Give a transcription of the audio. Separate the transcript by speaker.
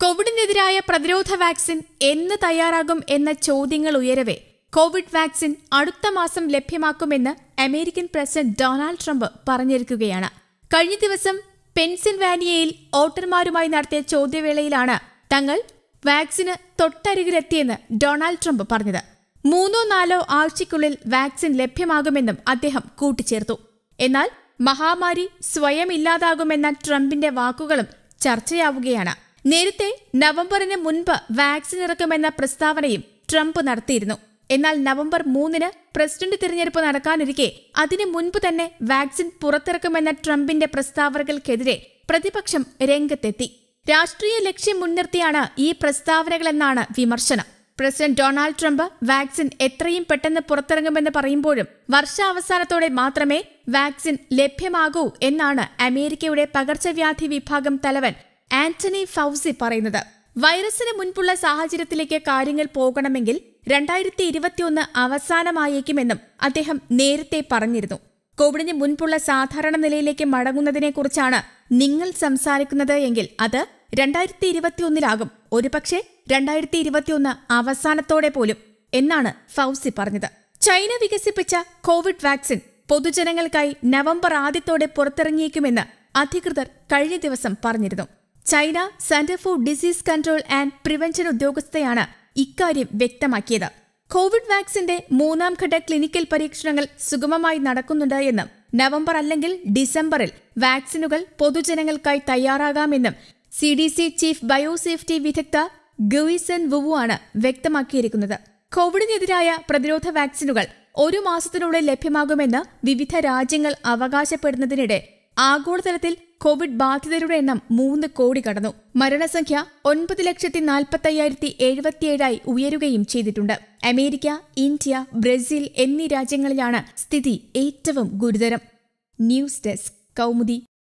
Speaker 1: കോവിഡിനെതിരായ പ്രതിരോധ വാക്സിൻ എന്ന് തയ്യാറാകും എന്ന ചോദ്യങ്ങൾ ഉയരവെ കോവിഡ് വാക്സിൻ അടുത്ത മാസം ലഭ്യമാക്കുമെന്ന് അമേരിക്കൻ പ്രസിഡന്റ് ഡൊണാൾഡ് ട്രംപ് പറഞ്ഞിരിക്കുകയാണ് കഴിഞ്ഞ ദിവസം പെൻസിൽവാനിയയിൽ വോട്ടർമാരുമായി നടത്തിയ ചോദ്യവേളയിലാണ് തങ്ങൾ വാക്സിന് തൊട്ടരികിലെത്തിയെന്ന് ഡൊണാൾഡ് ട്രംപ് പറഞ്ഞത് മൂന്നോ നാലോ ആഴ്ചയ്ക്കുള്ളിൽ വാക്സിൻ ലഭ്യമാകുമെന്നും അദ്ദേഹം കൂട്ടിച്ചേർത്തു എന്നാൽ മഹാമാരി സ്വയം ഇല്ലാതാകുമെന്ന ട്രംപിന്റെ വാക്കുകളും ചർച്ചയാവുകയാണ് നേരത്തെ നവംബറിന് മുൻപ് വാക്സിൻ ഇറക്കുമെന്ന പ്രസ്താവനയും ട്രംപ് നടത്തിയിരുന്നു എന്നാൽ നവംബർ മൂന്നിന് പ്രസിഡന്റ് തിരഞ്ഞെടുപ്പ് നടക്കാനിരിക്കെ അതിനു മുൻപ് തന്നെ വാക്സിൻ പുറത്തിറക്കുമെന്ന ട്രംപിന്റെ പ്രസ്താവനകൾക്കെതിരെ പ്രതിപക്ഷം രംഗത്തെത്തി രാഷ്ട്രീയ ലക്ഷ്യം മുൻനിർത്തിയാണ് ഈ പ്രസ്താവനകളെന്നാണ് വിമർശനം പ്രസിഡന്റ് ഡൊണാൾഡ് ട്രംപ് വാക്സിൻ എത്രയും പെട്ടെന്ന് പുറത്തിറങ്ങുമെന്ന് പറയുമ്പോഴും വർഷാവസാനത്തോടെ മാത്രമേ വാക്സിൻ ലഭ്യമാകൂ എന്നാണ് അമേരിക്കയുടെ പകർച്ചവ്യാധി വിഭാഗം തലവൻ ആന്റണി ഫൌസി പറയുന്നത് വൈറസിന് മുൻപുള്ള സാഹചര്യത്തിലേക്ക് കാര്യങ്ങൾ പോകണമെങ്കിൽ രണ്ടായിരത്തി ഇരുപത്തിയൊന്ന് അവസാനമായേക്കുമെന്നും അദ്ദേഹം നേരത്തെ പറഞ്ഞിരുന്നു കോവിഡിന് മുൻപുള്ള സാധാരണ നിലയിലേക്ക് മടങ്ങുന്നതിനെക്കുറിച്ചാണ് നിങ്ങൾ സംസാരിക്കുന്നത് എങ്കിൽ അത് രണ്ടായിരത്തി ഇരുപത്തിയൊന്നിലാകും ഒരുപക്ഷെ രണ്ടായിരത്തി ഇരുപത്തിയൊന്ന് അവസാനത്തോടെ പോലും എന്നാണ് ഫൌസി പറഞ്ഞത് ചൈന വികസിപ്പിച്ച കോവിഡ് വാക്സിൻ പൊതുജനങ്ങൾക്കായി നവംബർ ആദ്യത്തോടെ പുറത്തിറങ്ങിയേക്കുമെന്ന് അധികൃതർ കഴിഞ്ഞ ദിവസം പറഞ്ഞിരുന്നു China centre for disease control and prevention ഉദ്യോഗസ്ഥയാണ് ഇക്കാര്യം വ്യക്തമാക്കിയത് കോവിഡ് വാക്സിന്റെ മൂന്നാം ഘട്ട ക്ലിനിക്കൽ പരീക്ഷണങ്ങൾ സുഗമമായി നടക്കുന്നുണ്ട് എന്നും നവംബർ അല്ലെങ്കിൽ ഡിസംബറിൽ വാക്സിനുകൾ പൊതുജനങ്ങൾക്കായി തയ്യാറാകാമെന്നും C D C chief biosafety വിദഗ്ധ ഗുയിസൻ വുവു ആണ് വ്യക്തമാക്കിയിരിക്കുന്നത് കോവിഡിനെതിരായ പ്രതിരോധ വാക്സിനുകൾ ഒരു മാസത്തിനുള്ളിൽ ലഭ്യമാകുമെന്ന് വിവിധ രാജ്യങ്ങൾ അവകാശപ്പെടുന്നതിനിടെ ആഗോളതലത്തിൽ കോവിഡ് ബാധിതരുടെ എണ്ണം മൂന്ന് കോടി കടന്നു മരണസംഖ്യ ഒൻപത് ലക്ഷത്തി നാൽപ്പത്തയ്യായിരത്തി എഴുപത്തിയേഴായി ഉയരുകയും ചെയ്തിട്ടുണ്ട് അമേരിക്ക ഇന്ത്യ ബ്രസീൽ എന്നീ രാജ്യങ്ങളിലാണ് സ്ഥിതി ഏറ്റവും ഗുരുതരം ന്യൂസ് ഡെസ്ക് കൗമുദി